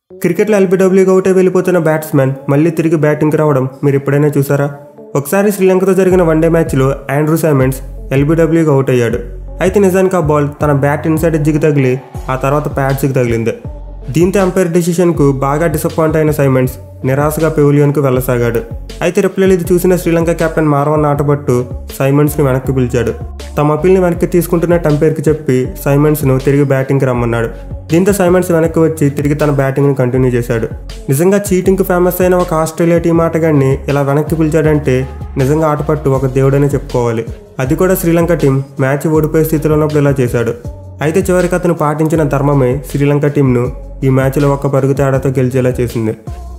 క్రికెట్లో ఎల్బీడబ్ల్యూగా అవుటే వెళ్ళిపోతున్న బ్యాట్స్మెన్ మళ్ళీ తిరిగి బ్యాటింగ్కి రావడం మీరు ఎప్పుడైనా చూసారా ఒకసారి శ్రీలంకతో జరిగిన వన్డే మ్యాచ్లో ఆండ్రూ సైమెండ్స్ ఎల్బీడబ్ల్యూగా అవుట్ అయ్యాడు అయితే నిజానికి ఆ బాల్ తన బ్యాట్ ఇన్సైడ్ ఎడ్జ్కి తగిలి ఆ తర్వాత ప్యాడ్స్కి తగిలింది దీంతో ఎంపైర్ డెసిషన్కు బాగా డిసప్పాయింట్ అయిన సైమెండ్స్ నిరాశగా పెవిలియన్కు వెళ్ళసాగాడు అయితే రిప్లైలు ఇది చూసిన శ్రీలంక కెప్టెన్ మార్వన్ నాటబట్టు సైమండ్స్ని వెనక్కి పిలిచాడు తమ అప్పీల్ని వెనక్కి తీసుకుంటున్న టంపైర్కి చెప్పి సైమండ్స్ను తిరిగి బ్యాటింగ్కి రమ్మన్నాడు దీంతో సైమండ్స్ వెనక్కి వచ్చి తిరిగి తన బ్యాటింగ్ని కంటిన్యూ చేశాడు నిజంగా చీటింగ్కి ఫేమస్ అయిన ఒక ఆస్ట్రేలియా టీం ఆటగాడిని ఇలా వెనక్కి పిలిచాడంటే నిజంగా ఆటపట్టు ఒక దేవుడనే చెప్పుకోవాలి అది కూడా శ్రీలంక టీం మ్యాచ్ ఓడిపోయే స్థితిలో ఉన్నప్పుడు ఇలా చేశాడు అయితే చివరికి అతను పాటించిన ధర్మమే శ్రీలంక టీంను ఈ మ్యాచ్లో ఒక్క పరుగు తేడాతో గెలిచేలా చేసింది